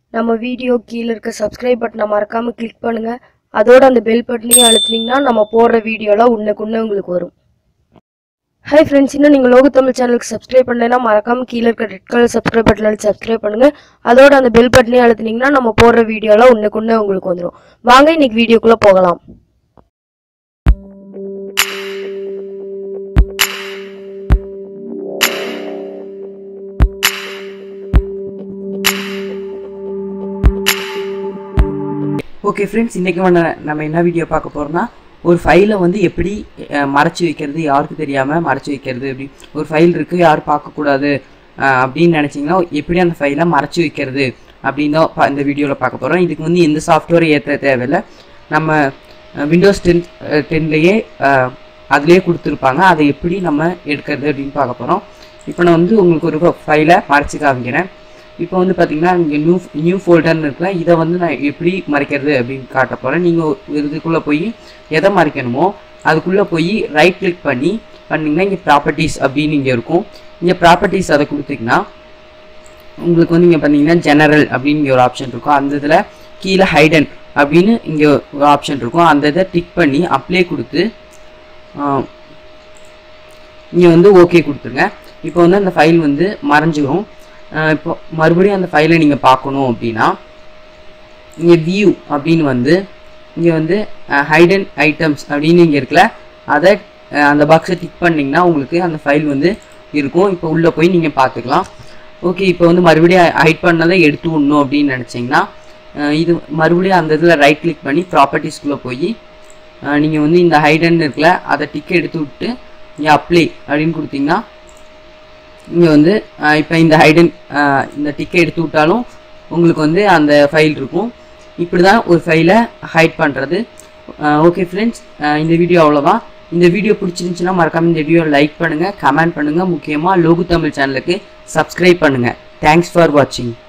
நம்ம வீடியோ கீழே இருக்க சப்ஸ்கிரைப் பட்டனை மறக்காமல் கிளிக் பண்ணுங்கள் அதோட அந்த பெல் பட்டனையும் அழுத்துனீங்கன்னா நம்ம போடுற வீடியோலாம் உன்னுக்குன்னே உங்களுக்கு வரும் ஹாய் ஃப்ரெண்ட்ஸ் இன்னும் நீங்கள் லோக தமிழ் சேனலுக்கு சப்ஸ்கிரைப் பண்ணலைன்னா மறக்காமல் கீழே இருக்க ரெட் கலர் சப்ஸ்கிரைப் பட்டனில் சப்ஸ்கிரைப் பண்ணுங்கள் அதோட அந்த பெல் பட்டனையும் அழுத்துனீங்கன்னா நம்ம போடுற வீடியோலாம் உன்னுக்குன்னே உங்களுக்கு வந்துடும் வாங்க இன்னைக்கு வீடியோக்குள்ளே போகலாம் ஓகே ஃப்ரெண்ட்ஸ் இன்றைக்கி நம்ம நம்ம என்ன வீடியோ பார்க்க போகிறோம்னா ஒரு ஃபைலை வந்து எப்படி அஹ், மறைச்சு வைக்கிறது யாருக்கு தெரியாமல் மறைச்சு வைக்கிறது அப்படி ஒரு ஃபைல் இருக்குது யாரும் பார்க்கக்கூடாது அஹ், அப்படின்னு நினச்சிங்கன்னா எப்படி அந்த ஃபைலை மறைச்சு வைக்கிறது அப்படின்னு தான் பா- இந்த வீடியோவில் பார்க்க போகிறோம் இதுக்கு வந்து எந்த சாஃப்ட்வேர் ஏற்ற தேவையில்லை நம்ம விண்டோஸ் டென் டென்லேயே அதுலேயே கொடுத்துருப்பாங்க அதை எப்படி நம்ம எடுக்கிறது அப்படின்னு பார்க்க போகிறோம் இப்போ நான் வந்து உங்களுக்கு ஒரு ஃபைலை மறைச்சு காமிக்கிறேன் இப்போ வந்து பார்த்தீங்கன்னா இங்கே நியூ நியூ ஃபோல்டர்னு இருக்குல்ல இதை வந்து நான் எப்படி மறைக்கிறது அப்படின்னு காட்ட போகிறேன் நீங்கள் இதுக்குள்ளே போய் எதை மறைக்கணுமோ அதுக்குள்ளே போய் ரைட் கிளிக் பண்ணி பண்ணிங்கன்னா இங்கே ப்ராப்பர்ட்டிஸ் அப்படின்னு இங்கே இருக்கும் இங்கே ப்ராப்பர்ட்டிஸ் அதை கொடுத்தீங்கன்னா உங்களுக்கு வந்து இங்கே பார்த்தீங்கன்னா ஜெனரல் அப்படின்னு இங்கே ஒரு ஆப்ஷன் இருக்கும் அந்த இதில் கீழே ஹைடன் அப்படின்னு இங்கே ஒரு ஆப்ஷன் இருக்கும் அந்த இதை டிக் பண்ணி அப்ளை கொடுத்து இங்கே வந்து ஓகே கொடுத்துருங்க இப்போ வந்து அந்த ஃபைல் வந்து மறைஞ்சிரும் அஹ் இப்போ மறுபடியும் அந்த ஃபைலை நீங்கள் பார்க்கணும் அப்படின்னா இங்கே வியூ அப்படின்னு வந்து இங்கே வந்து ஹைடன் ஐட்டம்ஸ் அப்படின்னு இங்கே இருக்குல்ல அதை அஹ் அந்த பாக்ஸை டிக் பண்ணிங்கன்னா உங்களுக்கு அந்த ஃபைல் வந்து இருக்கும் இப்போ உள்ளே போய் நீங்கள் பார்த்துக்கலாம் ஓகே இப்போ வந்து மறுபடியும் ஹைட் பண்ணதை எடுத்து விடணும் அப்படின்னு நினச்சிங்கன்னா இது மறுபடியும் அந்த இதில் ரைட் கிளிக் பண்ணி ப்ராப்பர்ட்டிஸ்குள்ளே போய் நீங்கள் வந்து இந்த ஹைடன் இருக்குல்ல அதை டிக் எடுத்து விட்டு இங்கே அப்ளை அப்படின்னு கொடுத்தீங்கன்னா இங்கே வந்து இப்போ இந்த ஹைடன் இந்த டிக்கை எடுத்து விட்டாலும் உங்களுக்கு வந்து அந்த ஃபைல் இருக்கும் இப்படி தான் ஒரு ஃபைலை ஹைட் பண்ணுறது ஓகே ஃப்ரெண்ட்ஸ் இந்த வீடியோ அவ்வளோதான் இந்த வீடியோ பிடிச்சிருந்துச்சுன்னா மறக்காம இந்த வீடியோ லைக் பண்ணுங்கள் கமெண்ட் பண்ணுங்கள் முக்கியமாக லோகு தமிழ் சேனலுக்கு சப்ஸ்கிரைப் பண்ணுங்கள் தேங்க்ஸ் ஃபார் வாட்சிங்